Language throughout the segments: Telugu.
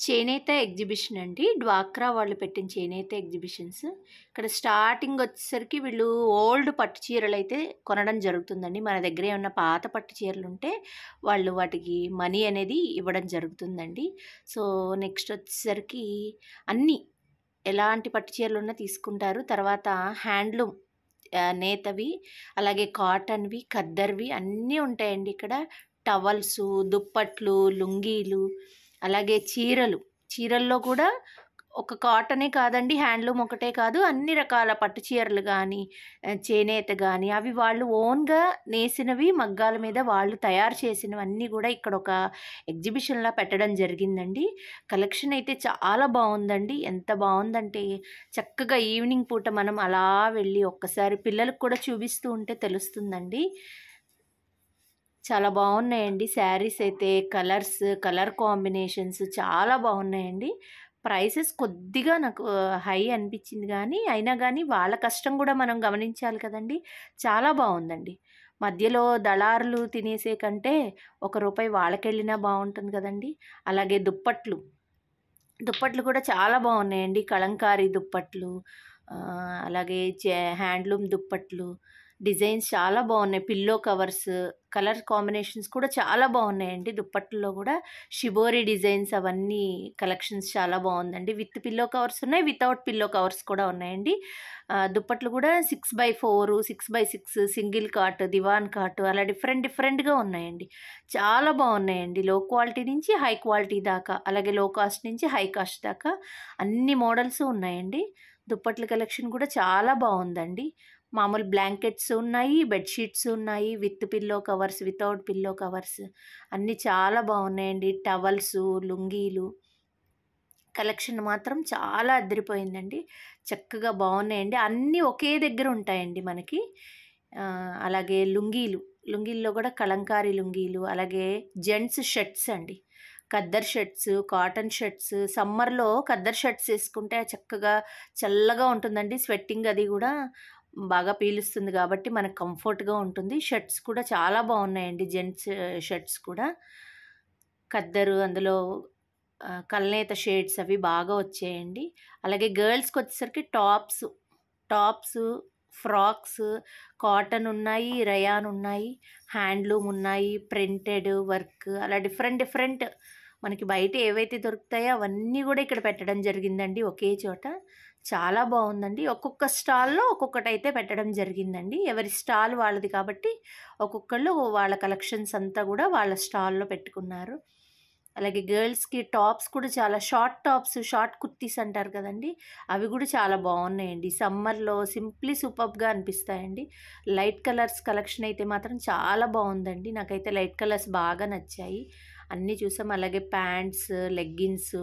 చేనేత ఎగ్జిబిషన్ అండి డ్వాక్రా వాళ్ళు పెట్టిన చేనేత ఎగ్జిబిషన్స్ ఇక్కడ స్టార్టింగ్ వచ్చేసరికి వీళ్ళు ఓల్డ్ పట్టు చీరలు అయితే కొనడం జరుగుతుందండి మన దగ్గర ఏమన్నా పాత పట్టు చీరలు ఉంటే వాళ్ళు వాటికి మనీ అనేది ఇవ్వడం జరుగుతుందండి సో నెక్స్ట్ వచ్చేసరికి అన్నీ ఎలాంటి పట్టు చీరలు ఉన్నా తీసుకుంటారు తర్వాత హ్యాండ్లూమ్ ఆ, నేతవి అలాగే కాటన్వి ఖద్దర్వి అన్నీ ఉంటాయండి ఇక్కడ టవల్స్ దుప్పట్లు లుంగీలు అలాగే చీరలు చీరల్లో కూడా ఒక కాటనే కాదండి హ్యాండ్లూమ్ ఒకటే కాదు అన్ని రకాల పట్టు చీరలు కానీ చేనేత కానీ అవి వాళ్ళు ఓన్గా నేసినవి మగ్గాల మీద వాళ్ళు తయారు చేసినవన్నీ కూడా ఇక్కడ ఒక ఎగ్జిబిషన్లా పెట్టడం జరిగిందండి కలెక్షన్ అయితే చాలా బాగుందండి ఎంత బాగుందంటే చక్కగా ఈవినింగ్ పూట మనం అలా వెళ్ళి ఒక్కసారి పిల్లలకు కూడా చూపిస్తూ ఉంటే తెలుస్తుందండి చాలా బాగున్నాయండి శారీస్ అయితే కలర్స్ కలర్ కాంబినేషన్స్ చాలా బాగున్నాయండి ప్రైసెస్ కొద్దిగా నాకు హై అనిపించింది కానీ అయినా కానీ వాళ్ళ కష్టం కూడా మనం గమనించాలి కదండి చాలా బాగుందండి మధ్యలో దళారులు తినేసే కంటే ఒక రూపాయి వాళ్ళకెళ్ళినా బాగుంటుంది కదండి అలాగే దుప్పట్లు దుప్పట్లు కూడా చాలా బాగున్నాయండి కలంకారీ దుప్పట్లు ఆ, అలాగే చే- హ్యాండ్లూమ్ దుప్పట్లు డిజైన్స్ చాలా బాగున్నాయి పిల్లో కవర్స్ కలర్ కాంబినేషన్స్ కూడా చాలా బాగున్నాయండి దుప్పట్లలో కూడా షిబోరి డిజైన్స్ అవన్నీ కలెక్షన్స్ చాలా బాగుందండి విత్ పిల్లో కవర్స్ ఉన్నాయి వితౌట్ పిల్లో కవర్స్ కూడా ఉన్నాయండి ఆ, దుప్పట్లు కూడా six by four six by six single cot divan cot అలా డిఫరెంట్ డిఫరెంట్గా ఉన్నాయండి చాలా బాగున్నాయండి లో క్వాలిటీ నుంచి హై క్వాలిటీ దాకా అలాగే లో కాస్ట్ నుంచి హై కాస్ట్ దాకా అన్ని మోడల్స్ ఉన్నాయండి దుప్పట్ల కలెక్షన్ కూడా చాలా బాగుందండి మామూలు బ్లాంకెట్స్ ఉన్నాయి బెడ్షీట్స్ ఉన్నాయి with pillow covers without pillow covers అన్నీ చాలా బాగున్నాయండి టవల్స్ లుంగీలు కలెక్షన్ మాత్రం చాలా అదిరిపోయిందండి చక్కగా బాగున్నాయండి అన్నీ ఒకే దగ్గర ఉంటాయండి మనకి ఆ, అలాగే లుంగీలు లుంగీల్లో కూడా కలంకారీ లుంగీలు అలాగే జెంట్స్ షర్ట్స్ అండి ఖద్దర్ షర్ట్స్ కాటన్ షర్ట్స్ సమ్మర్లో ఖద్దర్ షర్ట్స్ వేసుకుంటే చక్కగా చల్లగా ఉంటుందండి స్వెట్టింగ్ అది కూడా బాగా పీలుస్తుంది కాబట్టి మనకు కంఫర్ట్గా ఉంటుంది షర్ట్స్ కూడా చాలా బాగున్నాయండి జెంట్స్ షర్ట్స్ కూడా ఖద్దరు అందులో ఆ, కల్నేత షేడ్స్ అవి బాగా వచ్చాయండి అలాగే గర్ల్స్కి వచ్చేసరికి టాప్స్ టాప్స్ ఫ్రాక్స్ కాటన్ ఉన్నాయి రయాన్ ఉన్నాయి హ్యాండ్లూమ్ ఉన్నాయి ప్రింటెడ్ వర్క్ అలా డిఫరెంట్ డిఫరెంట్ మనకి బయట ఏవైతే దొరుకుతాయో అవన్నీ కూడా ఇక్కడ పెట్టడం జరిగిందండి ఒకే చోట చాలా బాగుందండి ఒక్కొక్క స్టాల్లో ఒక్కొక్కటి అయితే పెట్టడం జరిగిందండి ఎవరి స్టాల్ వాళ్ళది కాబట్టి ఒక్కొక్కళ్ళు వాళ్ళ కలెక్షన్స్ అంతా కూడా వాళ్ళ స్టాల్లో పెట్టుకున్నారు అలాగే గర్ల్స్కి టాప్స్ కూడా చాలా షార్ట్ టాప్స్ షార్ట్ కుర్తీస్ అంటారు కదండి అవి కూడా చాలా బాగున్నాయండి సమ్మర్లో సింప్లీ సూపర్గా అనిపిస్తాయండి లైట్ కలర్స్ కలెక్షన్ అయితే మాత్రం చాలా బాగుందండి నాకైతే లైట్ కలర్స్ బాగా నచ్చాయి అన్నీ చూసాం అలాగే ప్యాంట్స్ లెగ్గిన్స్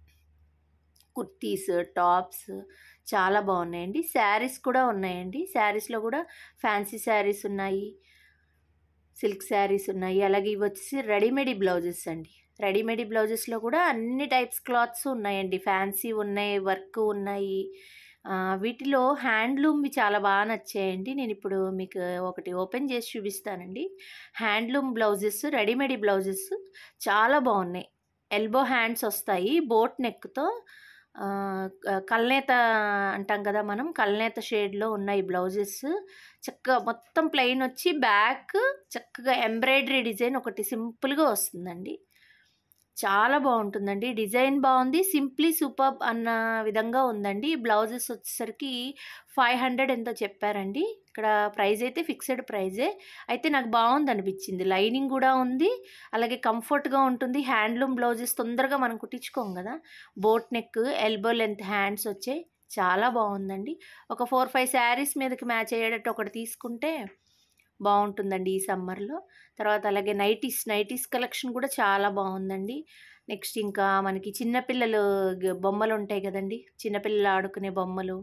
కుర్తీస్ టాప్స్ చాలా బాగున్నాయండి శారీస్ కూడా ఉన్నాయండి శారీస్లో కూడా ఫ్యాన్సీ శారీస్ ఉన్నాయి సిల్క్ శారీస్ ఉన్నాయి అలాగే ఇవి వచ్చేసి రెడీమేడ్ బ్లౌజెస్ అండి రెడీమేడ్ బ్లౌజెస్లో కూడా అన్ని టైప్స్ క్లాత్స్ ఉన్నాయండి ఫ్యాన్సీ ఉన్నాయి వర్క్ ఉన్నాయి ఆ, వీటిలో హ్యాండ్లూమ్వి చాలా బాగా నచ్చాయండి నేను ఇప్పుడు మీకు ఒకటి ఓపెన్ చేసి చూపిస్తానండి హ్యాండ్లూమ్ బ్లౌజెస్ రెడీమేడ్ బ్లౌజెస్ చాలా బాగున్నాయి ఎల్బో హ్యాండ్స్ వస్తాయి బోట్ నెక్తో ఆ, క- కల్నేత అంటాం కదా మనం కల్నేత షేడ్లో ఉన్నాయి బ్లౌజెస్ చక్కగా మొత్తం ప్లెయిన్ వచ్చి బ్యాక్ చక్కగా ఎంబ్రాయిడరీ డిజైన్ ఒకటి సింపుల్గా వస్తుందండి చాలా బాగుంటుందండి డిజైన్ బాగుంది సింప్లీ సూపర్ అన్న విధంగా ఉందండి బ్లౌజెస్ వచ్చేసరికి ఫైవ్ హండ్రెడ్ ఎంతో చెప్పారండి ఇక్కడ ప్రైస్ అయితే ఫిక్స్డ్ ప్రైజే అయితే నాకు బాగుంది అనిపించింది లైనింగ్ కూడా ఉంది అలాగే కంఫర్ట్గా ఉంటుంది హ్యాండ్లూమ్ బ్లౌజెస్ తొందరగా మనం కుట్టించుకోం కదా boat neck elbow length hands వచ్చాయి చాలా బాగుందండి ఒక ఫోర్ ఫైవ్ శారీస్ మీదకి మ్యాచ్ అయ్యేటట్టు ఒకటి తీసుకుంటే బాగుంటుందండి ఈ సమ్మర్లో తర్వాత అలాగే నైటీస్ నైటీస్ కలెక్షన్ కూడా చాలా బాగుందండి నెక్స్ట్ ఇంకా మనకి చిన్నపిల్లలు గ- బొమ్మలు ఉంటాయి కదండి చిన్నపిల్లలు ఆడుకునే బొమ్మలు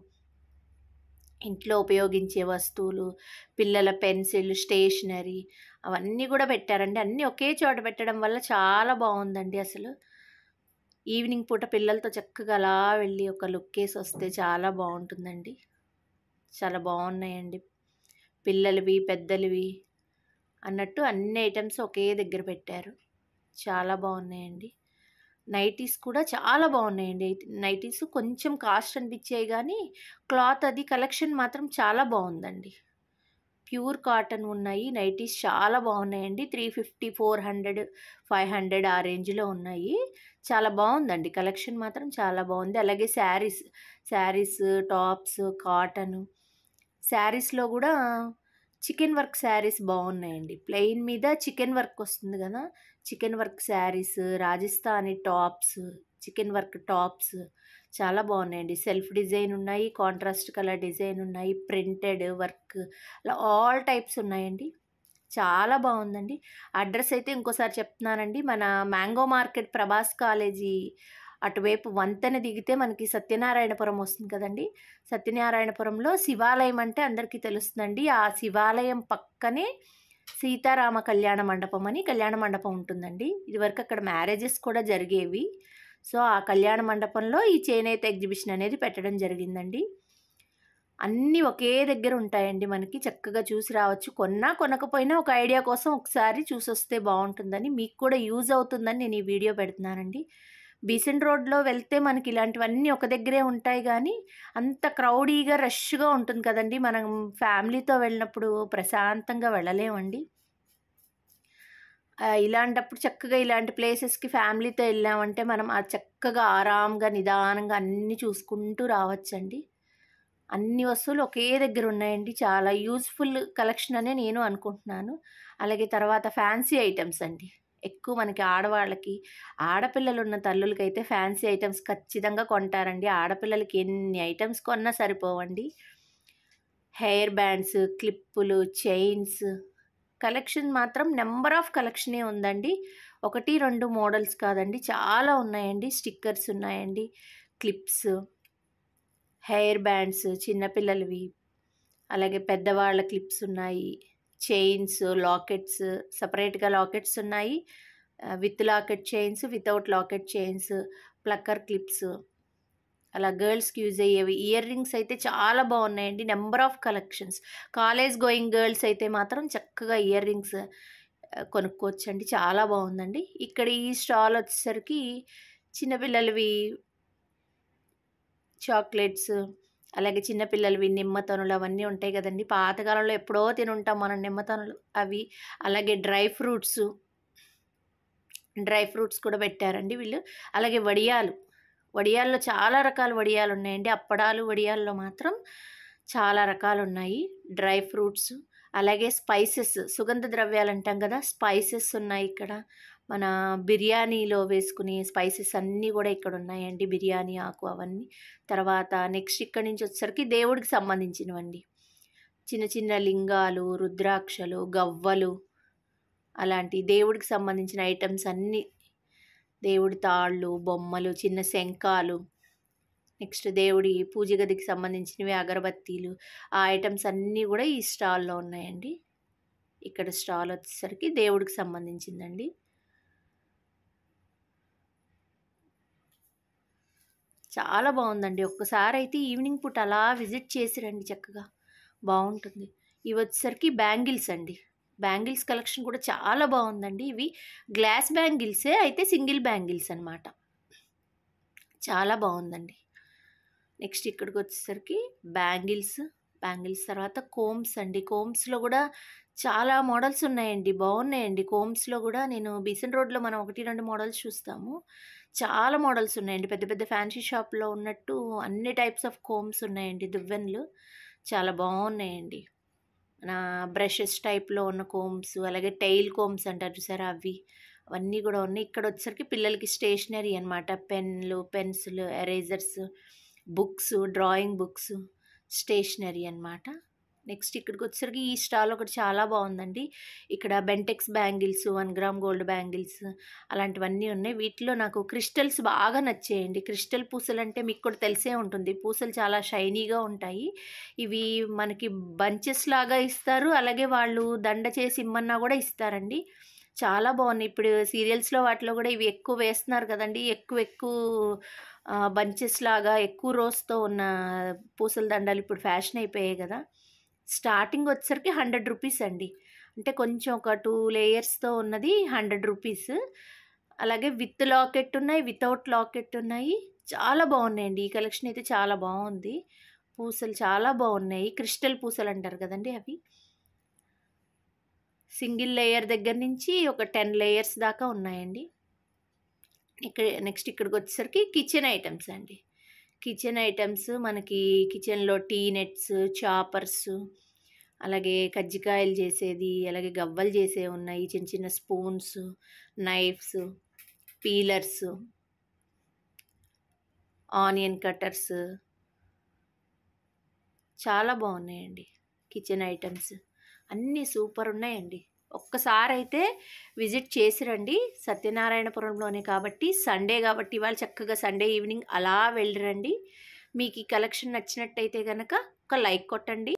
ఇంట్లో ఉపయోగించే వస్తువులు పిల్లల పెన్సిల్ స్టేషనరీ అవన్నీ కూడా పెట్టారండి అన్నీ ఒకే చోట పెట్టడం వల్ల చాలా బాగుందండి అసలు ఈవినింగ్ పూట పిల్లలతో చక్కగా అలా వెళ్ళి ఒక లుక్ వేసి వస్తే చాలా బాగుంటుందండి చాలా బాగున్నాయండి పిల్లలవి పెద్దలవి అన్నట్టు అన్ని ఐటమ్స్ ఒకే దగ్గర పెట్టారు చాలా బాగున్నాయండి నైటీస్ కూడా చాలా బాగున్నాయండి నైటీస్ కొంచెం కాస్ట్ అనిపించాయి కానీ క్లాత్ అది కలెక్షన్ మాత్రం చాలా బాగుందండి ప్యూర్ కాటన్ ఉన్నాయి నైటీస్ చాలా బాగున్నాయండి three fifty four hundred five hundred ఆ రేంజ్లో ఉన్నాయి చాలా బాగుందండి కలెక్షన్ మాత్రం చాలా బాగుంది అలాగే శారీస్ శారీస్ టాప్స్ కాటన్ శారీస్లో కూడా చికెన్ వర్క్ శారీస్ బాగున్నాయండి ప్లెయిన్ మీద చికెన్ వర్క్ వస్తుంది కదా chikan work saris Rajasthani tops chikan work tops చాలా బాగున్నాయండి సెల్ఫ్ డిజైన్ ఉన్నాయి కాంట్రాస్ట్ కలర్ డిజైన్ ఉన్నాయి ప్రింటెడ్ వర్క్ అలా ఆల్ టైప్స్ ఉన్నాయండి చాలా బాగుందండి అడ్రస్ అయితే ఇంకోసారి చెప్తున్నానండి మన మ్యాంగో మార్కెట్ ప్రభాస్ కాలేజీ అటువైపు వంతెన దిగితే మనకి సత్యనారాయణపురం వస్తుంది కదండి సత్యనారాయణపురంలో శివాలయం అంటే అందరికీ తెలుస్తుందండి ఆ శివాలయం పక్కనే సీతారామ కళ్యాణ మండపం అని కళ్యాణ మండపం ఉంటుందండి ఇదివరకు అక్కడ మ్యారేజెస్ కూడా జరిగేవి సో ఆ కళ్యాణ మండపంలో ఈ చేనేత ఎగ్జిబిషన్ అనేది పెట్టడం జరిగిందండి అన్నీ ఒకే దగ్గర ఉంటాయండి మనకి చక్కగా చూసి రావచ్చు కొన్నా కొనకపోయినా ఒక ఐడియా కోసం ఒకసారి చూసి వస్తే బాగుంటుందని మీకు కూడా యూజ్ అవుతుందని నేను ఈ వీడియో పెడుతున్నానండి బీసెంట్ రోడ్లో వెళ్తే మనకి ఇలాంటివన్నీ ఒక దగ్గరే ఉంటాయి కానీ అంత క్రౌడీగా రష్గా ఉంటుంది కదండి మనం ఫ్యామిలీతో వెళ్ళినప్పుడు ప్రశాంతంగా వెళ్ళలేమండి ఆ, ఇలాంటప్పుడు చక్కగా ఇలాంటి ప్లేసెస్కి ఫ్యామిలీతో వెళ్ళామంటే మనం ఆ చక్కగా ఆరాంగా నిదానంగా అన్నీ చూసుకుంటూ రావచ్చండి అన్ని వస్తువులు ఒకే దగ్గర ఉన్నాయండి చాలా యూజ్ఫుల్ కలెక్షన్ అనే నేను అనుకుంటున్నాను అలాగే తర్వాత ఫ్యాన్సీ ఐటమ్స్ అండి ఎక్కువ మనకి ఆడవాళ్ళకి ఆడపిల్లలు ఉన్న తల్లులకి అయితే ఫ్యాన్సీ ఐటమ్స్ ఖచ్చితంగా కొంటారండి ఆడపిల్లలకి ఎన్ని ఐటమ్స్ కొన్నా సరిపోవండి హెయిర్ బ్యాండ్స్ క్లిప్పులు చైన్స్ కలెక్షన్ మాత్రం నెంబర్ ఆఫ్ కలెక్షనే ఉందండి ఒకటి రెండు మోడల్స్ కాదండి చాలా ఉన్నాయండి స్టిక్కర్స్ ఉన్నాయండి క్లిప్స్ హెయిర్ బ్యాండ్స్ చిన్నపిల్లలవి అలాగే పెద్దవాళ్ళ క్లిప్స్ ఉన్నాయి చైన్స్ లాకెట్స్ సపరేట్గా లాకెట్స్ ఉన్నాయి with locket chains without locket chains plucker clips అలా గర్ల్స్కి యూజ్ అయ్యేవి ఇయర్ రింగ్స్ అయితే చాలా బాగున్నాయండి number of collections college going girls అయితే మాత్రం చక్కగా ఇయర్ రింగ్స్ కొనుక్కోవచ్చండి చాలా బాగుందండి ఇక్కడ ఈ స్టాల్ వచ్చేసరికి చిన్నపిల్లలవి చాక్లెట్స్ అలాగే చిన్నపిల్లలవి నిమ్మతనులు అవన్నీ ఉంటాయి కదండి పాతకాలంలో ఎప్పుడో తినుంటాం మనం నిమ్మతనులు అవి అలాగే డ్రై ఫ్రూట్స్ డ్రై ఫ్రూట్స్ కూడా పెట్టారండి వీళ్ళు అలాగే వడియాలు వడియాల్లో చాలా రకాల వడియాలు ఉన్నాయండి అప్పడాలు వడియాల్లో మాత్రం చాలా రకాలు ఉన్నాయి డ్రై ఫ్రూట్స్ అలాగే స్పైసెస్ సుగంధ ద్రవ్యాలు అంటాం కదా స్పైసెస్ ఉన్నాయి ఇక్కడ మన బిర్యానీలో వేసుకునే స్పైసెస్ అన్నీ కూడా ఇక్కడ ఉన్నాయండి బిర్యానీ ఆకు అవన్నీ తర్వాత నెక్స్ట్ ఇక్కడ నుంచి వచ్చేసరికి దేవుడికి సంబంధించినవండి చిన్న చిన్న లింగాలు రుద్రాక్షలు గవ్వలు అలాంటి దేవుడికి సంబంధించిన ఐటమ్స్ అన్నీ దేవుడి తాళ్ళు బొమ్మలు చిన్న శంఖాలు నెక్స్ట్ దేవుడి పూజ గదికి సంబంధించినవి అగరబత్తీలు ఆ ఐటమ్స్ అన్నీ కూడా ఈ స్టాల్లో ఉన్నాయండి ఇక్కడ స్టాల్ వచ్చేసరికి దేవుడికి సంబంధించిందండి చాలా బాగుందండి ఒక్కసారి అయితే ఈవినింగ్ పూట అలా విజిట్ చేసి రండి చక్కగా బాగుంటుంది ఇవి వచ్చేసరికి బ్యాంగిల్స్ అండి బ్యాంగిల్స్ కలెక్షన్ కూడా చాలా బాగుందండి ఇవి గ్లాస్ బ్యాంగిల్సే అయితే సింగిల్ బ్యాంగిల్స్ అనమాట చాలా బాగుందండి నెక్స్ట్ ఇక్కడికి వచ్చేసరికి బ్యాంగిల్స్ బ్యాంగిల్స్ తర్వాత కోమ్స్ అండి కోమ్స్లో కూడా చాలా మోడల్స్ ఉన్నాయండి బాగున్నాయండి కోమ్స్లో కూడా నేను బీసెంట్ రోడ్లో మనం ఒకటి రెండు మోడల్స్ చూస్తాము చాలా మోడల్స్ ఉన్నాయండి పెద్ద పెద్ద ఫ్యాన్సీ షాప్లో ఉన్నట్టు అన్ని టైప్స్ ఆఫ్ కోమ్స్ ఉన్నాయండి దువ్వెనలు చాలా బాగున్నాయండి నా బ్రషెస్ టైప్లో ఉన్న కోమ్స్ అలాగే టైల్ కోమ్స్ అంటారు చూసారా అవి అవన్నీ కూడా ఉన్నాయి ఇక్కడ వచ్చేసరికి పిల్లలకి స్టేషనరీ అనమాట పెన్లు pencil erasers books drawing books stationery అనమాట నెక్స్ట్ ఇక్కడికి వచ్చేసరికి ఈ స్టాల్ ఒకటి చాలా బాగుందండి ఇక్కడ Bentex bangles one gram gold bangles అలాంటివన్నీ ఉన్నాయి వీటిలో నాకు క్రిస్టల్స్ బాగా నచ్చాయండి క్రిస్టల్ పూసలు అంటే మీకు కూడా తెలిసే ఉంటుంది పూసలు చాలా షైనీగా ఉంటాయి ఇవి మనకి బంచెస్ లాగా ఇస్తారు అలాగే వాళ్ళు దండ చేసి ఇమ్మన్నా కూడా ఇస్తారండి చాలా బాగున్నాయి ఇప్పుడు సీరియల్స్లో వాటిలో కూడా ఇవి ఎక్కువ వేస్తున్నారు కదండి ఎక్కువ ఎక్కువ బంచెస్ లాగా ఎక్కువ రోస్తో ఉన్న పూసల దండాలు ఇప్పుడు ఫ్యాషన్ అయిపోయాయి కదా స్టార్టింగ్ వచ్చేసరికి హండ్రెడ్ రూపీస్ అండి అంటే కొంచెం ఒక టూ లేయర్స్తో ఉన్నది హండ్రెడ్ రూపీస్ అలాగే విత్ లాకెట్ ఉన్నాయి వితౌట్ లాకెట్ ఉన్నాయి చాలా బాగున్నాయండి ఈ కలెక్షన్ అయితే చాలా బాగుంది పూసలు చాలా బాగున్నాయి క్రిస్టల్ పూసలు అంటారు కదండి అవి సింగిల్ లేయర్ దగ్గర నుంచి ఒక టెన్ లేయర్స్ దాకా ఉన్నాయండి ఇక్కడ నెక్స్ట్ ఇక్కడికి వచ్చేసరికి కిచెన్ ఐటమ్స్ అండి కిచెన్ ఐటమ్స్ మనకి కిచెన్లో టీ నెట్స్ చాపర్స్ అలాగే కజ్జికాయలు చేసేది అలాగే గవ్వలు చేసేవి ఉన్నాయి చిన్న చిన్న spoons knives peelers onion cutters చాలా బాగున్నాయండి కిచెన్ ఐటమ్స్ అన్నీ సూపర్ ఉన్నాయండి ఒక్కసారి అయితే విజిట్ చేసి రండి సత్యనారాయణపురంలోనే కాబట్టి సండే కాబట్టి ఇవాళ చక్కగా సండే ఈవినింగ్ అలా వెళ్ళిరండి మీకు ఈ కలెక్షన్ నచ్చినట్టయితే కనుక ఒక లైక్ కొట్టండి